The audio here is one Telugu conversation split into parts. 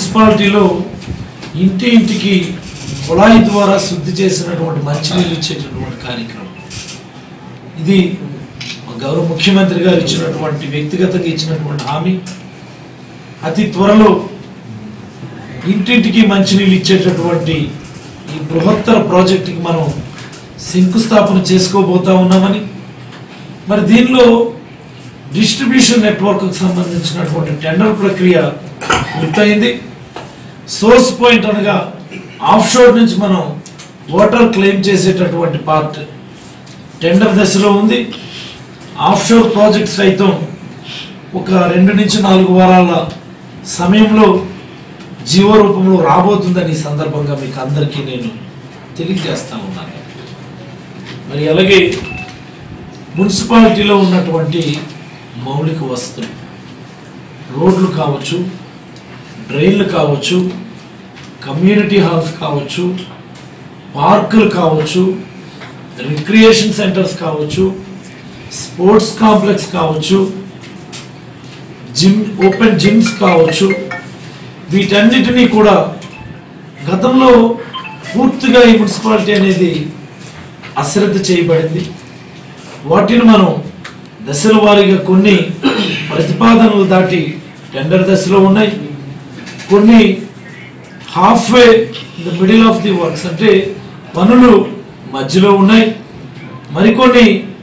మున్సిపాలిటీలో ఇంటి ఇంటికి కుళాయి ద్వారా శుద్ధి చేసినటువంటి మంచినీళ్ళు ఇచ్చేటటువంటి కార్యక్రమం ఇది మా గౌరవ ముఖ్యమంత్రి గారు ఇచ్చినటువంటి వ్యక్తిగతంగా ఇచ్చినటువంటి హామీ అతి త్వరలో ఇంటింటికి మంచినీళ్ళు ఇచ్చేటటువంటి ఈ బృహత్తర ప్రాజెక్టుకి మనం శంకుస్థాపన చేసుకోబోతా ఉన్నామని మరి దీనిలో డిస్ట్రిబ్యూషన్ నెట్వర్క్కి సంబంధించినటువంటి టెండర్ ప్రక్రియ పూర్తయింది సోర్స్ పాయింట్ అనగా ఆఫ్ షోర్ నుంచి మనం వాటర్ క్లెయిమ్ చేసేటటువంటి పార్ట్ టెండర్ దశలో ఉంది ఆఫ్ షోర్ ప్రాజెక్ట్ సైతం ఒక రెండు నుంచి నాలుగు వారాల సమయంలో జీవ రూపంలో రాబోతుందని ఈ సందర్భంగా మీకు అందరికీ నేను తెలియజేస్తా ఉన్నాను మరి అలాగే మున్సిపాలిటీలో ఉన్నటువంటి మౌలిక వసతులు రోడ్లు కావచ్చు డ్రైన్లు కావచ్చు కమ్యూనిటీ హాల్స్ కావచ్చు పార్కులు కావచ్చు రిక్రియేషన్ సెంటర్స్ కావచ్చు స్పోర్ట్స్ కాంప్లెక్స్ కావచ్చు జిమ్ ఓపెన్ జిమ్స్ కావచ్చు వీటన్నిటినీ కూడా గతంలో పూర్తిగా ఈ మున్సిపాలిటీ అనేది అశ్రద్ధ చేయబడింది వాటిని మనం దశల వారీగా కొన్ని ప్రతిపాదనలు దాటి టెండర్ దశలో ఉన్నాయి కొన్ని half way the middle of the works అంటే పనులు మధ్యలో ఉన్నాయి మరికొన్ని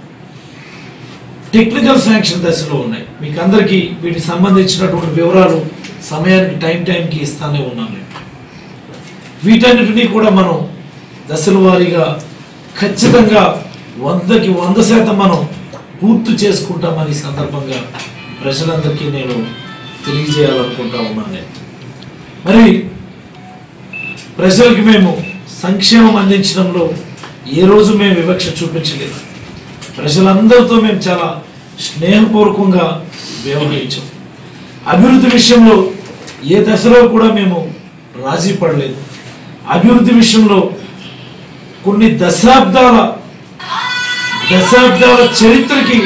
టెక్నికల్ శాంక్షన్ దశలో ఉన్నాయి మీకు అందరికీ వీటికి సంబంధించినటువంటి వివరాలు సమయానికి టైం టైంకి ఇస్తానే ఉన్నాను నేను. వీటన్నిటినీ కూడా మనం దశల వారీగా ఖచ్చితంగా వందకి వంద శాతం మనం పూర్తి చేసుకుంటామని ఈ సందర్భంగా ప్రజలందరికీ నేను తెలియజేయాలనుకుంటా ఉన్నాను నేను మరి ప్రజలకి మేము సంక్షేమం అందించడంలో ఏ రోజు మేము వివక్ష చూపించలేదు ప్రజలందరితో మేము చాలా స్నేహపూర్వకంగా వ్యవహరించాం అభివృద్ధి విషయంలో ఏ దశలో కూడా మేము రాజీ పడలేదు అభివృద్ధి విషయంలో కొన్ని దశాబ్దాల దశాబ్దాల చరిత్రకి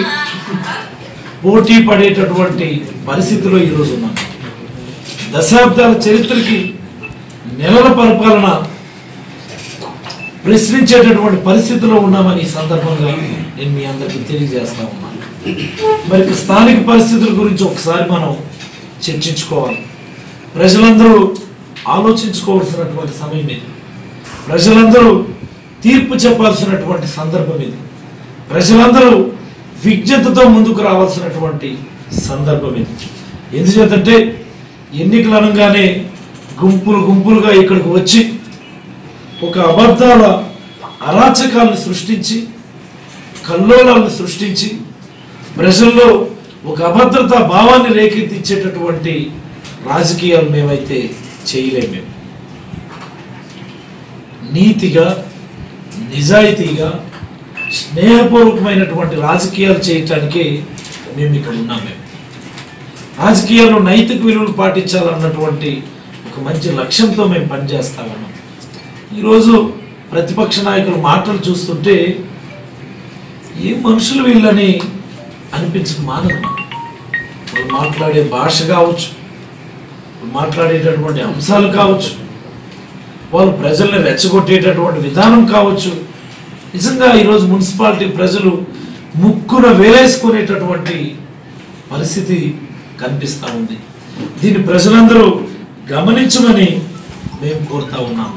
పోటీ పడేటటువంటి పరిస్థితిలో ఈరోజు ఉన్నాం దశాబ్దాల చరిత్రకి నెలల పరిపాలన ప్రశ్నించేటటువంటి పరిస్థితిలో ఉన్నామని ఈ సందర్భంగా నేను మీ అందరికీ తెలియజేస్తా ఉన్నాను మరి ఇక స్థానిక పరిస్థితుల గురించి ఒకసారి మనం చర్చించుకోవాలి ప్రజలందరూ ఆలోచించుకోవాల్సినటువంటి సమయం ఇది ప్రజలందరూ తీర్పు చెప్పాల్సినటువంటి సందర్భం ఇది ప్రజలందరూ విజ్ఞతతో ముందుకు రావాల్సినటువంటి సందర్భం ఇది ఎందుచేతంటే ఎన్నికలు అనగానే గుంపులు గుంపులుగా ఇక్కడికి వచ్చి ఒక అబద్ధాల అరాచకాలను సృష్టించి కల్లోలాలను సృష్టించి ప్రజల్లో ఒక అభద్రతా భావాన్ని రేకెత్తించేటటువంటి రాజకీయాలు మేమైతే చేయలేము మేము నీతిగా నిజాయితీగా స్నేహపూర్వకమైనటువంటి రాజకీయాలు చేయటానికే మేము ఇక్కడ ఉన్నాం మేము రాజకీయాల్లో నైతిక విలువలు పాటించాలన్నటువంటి ఒక మంచి లక్ష్యంతో మేము పనిచేస్తా ఉన్నాం ఈరోజు ప్రతిపక్ష నాయకుల మాటలు చూస్తుంటే ఏ మనుషులు వీళ్ళని అనిపించక మానదు నాకు. వాళ్ళు మాట్లాడే భాష కావచ్చు వాళ్ళు మాట్లాడేటటువంటి అంశాలు కావచ్చు వాళ్ళు ప్రజల్ని రెచ్చగొట్టేటటువంటి విధానం కావచ్చు నిజంగా ఈరోజు మున్సిపాలిటీ ప్రజలు ముక్కున వేలేసుకునేటటువంటి పరిస్థితి కనిపిస్తూ ఉంది దీన్ని ప్రజలందరూ గమనించమని మేము కోరుతా ఉన్నాము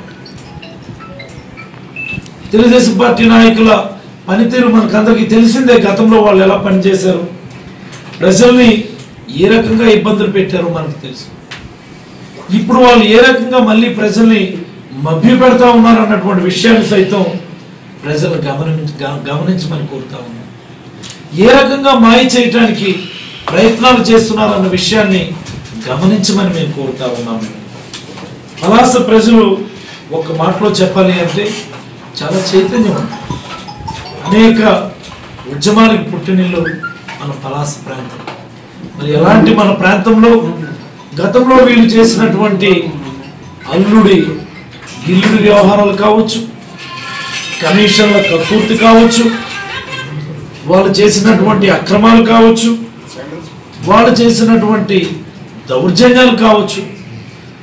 తెలుగుదేశం పార్టీ నాయకుల పనితీరు మనకందరికీ తెలిసిందే గతంలో వాళ్ళు ఎలా పనిచేశారు ప్రజల్ని ఏ రకంగా ఇబ్బందులు పెట్టారో మనకు తెలుసు ఇప్పుడు వాళ్ళు ఏ రకంగా మళ్ళీ ప్రజల్ని మభ్య పెడతా ఉన్నారు అన్నటువంటి విషయాన్ని సైతం ప్రజలు గమనించ గ- గమనించమని కోరుతా ఉన్నాం ఏ రకంగా మాయ చేయటానికి ప్రయత్నాలు చేస్తున్నారు అన్న విషయాన్ని గమనించమని మేము కోరుతా ఉన్నాము పలాస ప్రజలు ఒక మాటలో చెప్పాలి అంటే చాలా చైతన్యం ఉంది అనేక ఉద్యమానికి పుట్టినిల్లు మన పలాస ప్రాంతం మరి ఎలాంటి మన ప్రాంతంలో గతంలో వీళ్ళు చేసినటువంటి అల్లుడి గిల్లుడి వ్యవహారాలు కావచ్చు కమిషన్ల కకూర్తి కావచ్చు వాళ్ళు చేసినటువంటి అక్రమాలు కావచ్చు వాళ్ళు చేసినటువంటి దౌర్జన్యాలు కావచ్చు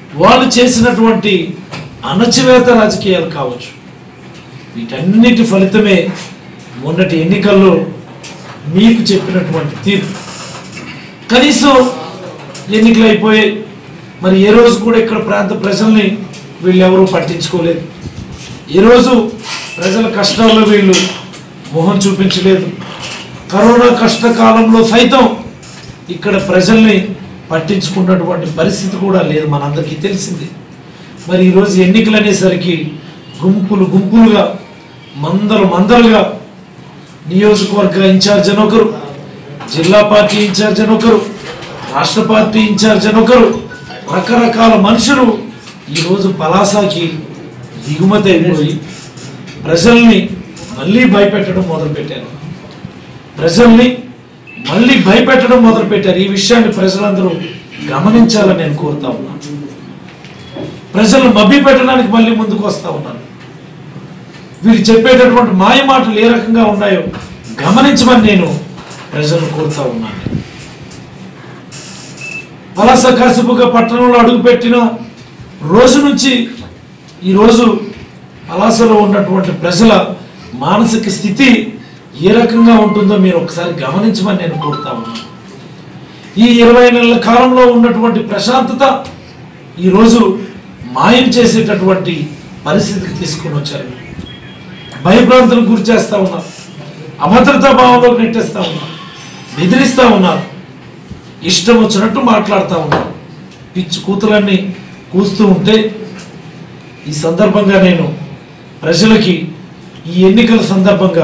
వాళ్ళు చేసినటువంటి అణచివేత రాజకీయాలు కావచ్చు వీటన్నిటి ఫలితమే మొన్నటి ఎన్నికల్లో మీకు చెప్పినటువంటి తీర్పు కనీసం ఎన్నికలు అయిపోయాయి మరి ఏ రోజు కూడా ఇక్కడ ప్రాంత ప్రజల్ని వీళ్ళు ఎవరూ పట్టించుకోలేదు ఏ రోజు ప్రజల కష్టాల్లో వీళ్ళు మొహం చూపించలేదు కరోనా కష్టకాలంలో సైతం ఇక్కడ ప్రజల్ని పట్టించుకున్నటువంటి పరిస్థితి కూడా లేదు మనందరికీ తెలిసింది మరి ఈరోజు ఎన్నికలు అనేసరికి గుంపులు గుంపులుగా మందలు మందలుగా నియోజకవర్గ ఇన్ఛార్జ్ అని ఒకరు జిల్లా పార్టీ ఇన్ఛార్జ్ అని ఒకరు రాష్ట్ర పార్టీ ఇన్ఛార్జ్ అని ఒకరు రకరకాల మనుషులు ఈరోజు పలాసాకి దిగుమతి అయిపోయి ప్రజల్ని మళ్ళీ భయపెట్టడం మొదలుపెట్టారు ప్రజల్ని మళ్ళీ భయపెట్టడం మొదలుపెట్టారు ఈ విషయాన్ని ప్రజలందరూ గమనించాలని నేను కోరుతా ఉన్నాను ప్రజలు మభ్య పెట్టడానికి మళ్ళీ ముందుకు వస్తా ఉన్నారు వీళ్ళు చెప్పేటటువంటి మాయ మాటలు ఏ రకంగా ఉన్నాయో గమనించమని నేను ప్రజలను కోరుతా ఉన్నాను పలాస కాసిపుగా పట్టణంలో అడుగుపెట్టిన రోజు నుంచి ఈరోజు పలాసలో ఉన్నటువంటి ప్రజల మానసిక స్థితి ఏ రకంగా ఉంటుందో మీరు ఒకసారి గమనించమని నేను కోరుతా ఉన్నాను ఈ ఇరవై నెలల కాలంలో ఉన్నటువంటి ప్రశాంతత ఈరోజు మాయం చేసేటటువంటి పరిస్థితికి తీసుకొని వచ్చారు భయభ్రాంతులకు గురి చేస్తా ఉన్నారు అభద్రతా భావంలోకి నెట్టేస్తా ఉన్నారు బెదిరిస్తా ఉన్నారు ఇష్టం వచ్చినట్టు మాట్లాడుతూ ఉన్నారు పిచ్చి కూతులన్నీ కూస్తూ ఉంటే ఈ సందర్భంగా నేను ప్రజలకి ఈ ఎన్నికల సందర్భంగా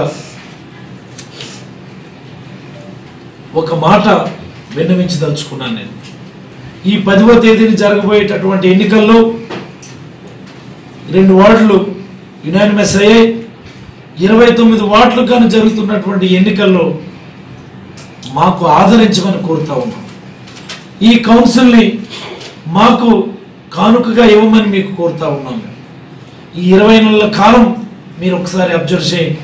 ఒక మాట విన్నవించదలుచుకున్నాను నేను ఈ పదివ తేదీని జరగబోయేటటువంటి ఎన్నికల్లో రెండు వార్డులు యునానిమస్ అయ్యాయి ఇరవై తొమ్మిది వార్డులు కానీ జరుగుతున్నటువంటి ఎన్నికల్లో మాకు ఆదరించమని కోరుతా ఉన్నాం ఈ కౌన్సిల్ని మాకు కానుకగా ఇవ్వమని మీకు కోరుతా ఉన్నాం ఈ ఇరవై నెలల కాలం మీరు ఒకసారి అబ్జర్వ్ చేయండి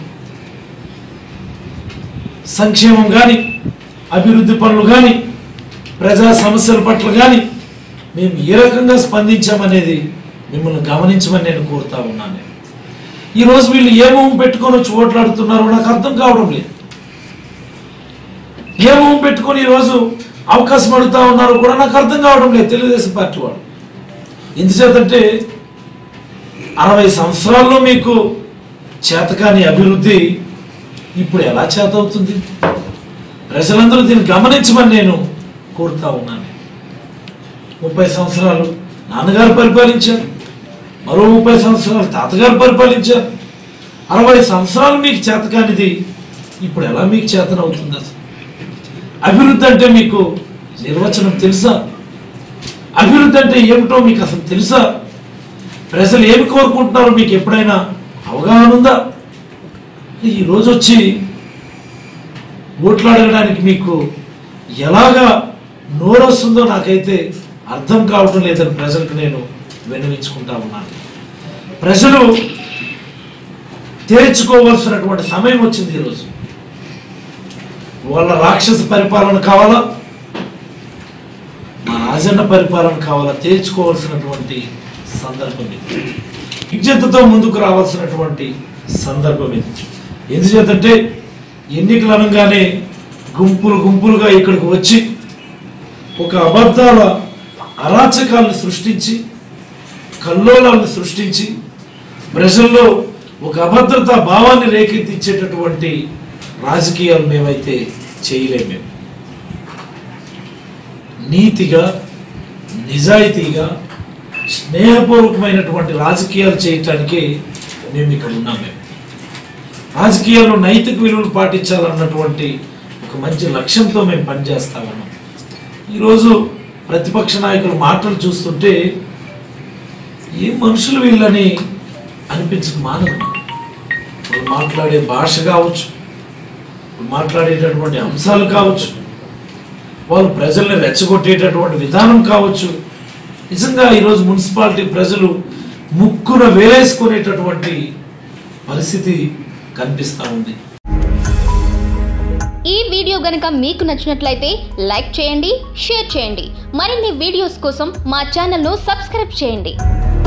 సంక్షేమం కానీ అభివృద్ధి పనులు కానీ ప్రజా సమస్యల పట్ల కానీ మేము ఏ రకంగా స్పందించామనేది మిమ్మల్ని గమనించమని నేను కోరుతా ఉన్నాను నేను. ఈరోజు వీళ్ళు ఏ మొహం పెట్టుకొని వచ్చి ఓట్లాడుతున్నారో నాకు అర్థం కావడం లేదు ఏ మొహం పెట్టుకొని ఈరోజు అవకాశం అడుగుతా ఉన్నారో కూడా నాకు అర్థం కావడం లేదు తెలుగుదేశం పార్టీ వాడు ఎందుచేతంటే అరవై సంవత్సరాల్లో మీకు చేతకాని అభివృద్ధి ఇప్పుడు ఎలా చేత అవుతుంది ప్రజలందరూ దీన్ని గమనించమని నేను కోరుతా ఉన్నాను ముప్పై సంవత్సరాలు నాన్నగారు పరిపాలించారు మరో ముప్పై సంవత్సరాలు తాతగారు పరిపాలించారు అరవై సంవత్సరాలు మీకు చేతకానిది ఇప్పుడు ఎలా మీకు చేతనవుతుంది అసలు అభివృద్ధి అంటే మీకు నిర్వచనం తెలుసా అభివృద్ధి అంటే ఏమిటో మీకు అసలు తెలుసా ప్రజలు ఏమి కోరుకుంటున్నారో మీకు ఎప్పుడైనా అవగాహన ఉందా ఈ రోజు వచ్చి ఓట్లు అడగడానికి మీకు ఎలాగా నోరొస్తుందో నాకైతే అర్థం కావటం లేదని ప్రజలకు నేను విన్నవించుకుంటా ఉన్నాను ప్రజలు తేల్చుకోవాల్సినటువంటి సమయం వచ్చింది ఈరోజు వాళ్ళ రాక్షస పరిపాలన కావాలా మా రాజన్న పరిపాలన కావాలా తేల్చుకోవాల్సినటువంటి సందర్భం ఇది విజ్ఞతతో ముందుకు రావాల్సినటువంటి సందర్భం ఇది ఎందుచేతంటే ఎన్నికలు అనగానే గుంపులు గుంపులుగా ఇక్కడికి వచ్చి ఒక అబద్ధాల అరాచకాలను సృష్టించి కల్లోలాలను సృష్టించి ప్రజల్లో ఒక అభద్రతా భావాన్ని రేకెత్తించేటటువంటి రాజకీయాలు మేమైతే చేయలేము మేము నీతిగా నిజాయితీగా స్నేహపూర్వకమైనటువంటి రాజకీయాలు చేయటానికి మేము ఇక్కడ ఉన్నాం మేము రాజకీయాల్లో నైతిక విలువలు పాటించాలన్నటువంటి ఒక మంచి లక్ష్యంతో మేము పనిచేస్తా ఉన్నాం ఈరోజు ప్రతిపక్ష నాయకుల మాటలు చూస్తుంటే ఏ మనుషులు వీళ్ళని అనిపించక మానదు వాళ్ళు మాట్లాడే భాష కావచ్చు వాళ్ళు మాట్లాడేటటువంటి అంశాలు కావచ్చు వాళ్ళు ప్రజల్ని రెచ్చగొట్టేటటువంటి విధానం కావచ్చు నిజంగా ఈరోజు మున్సిపాలిటీ ప్రజలు ముక్కున వేలేసుకునేటటువంటి పరిస్థితి కనిపిస్తూ ఉంది ఈ వీడియో గనక మీకు నచ్చినట్లయితే లైక్ చేయండి షేర్ చేయండి మరిన్ని వీడియోస్ కోసం మా ఛానల్ను సబ్స్క్రైబ్ చేయండి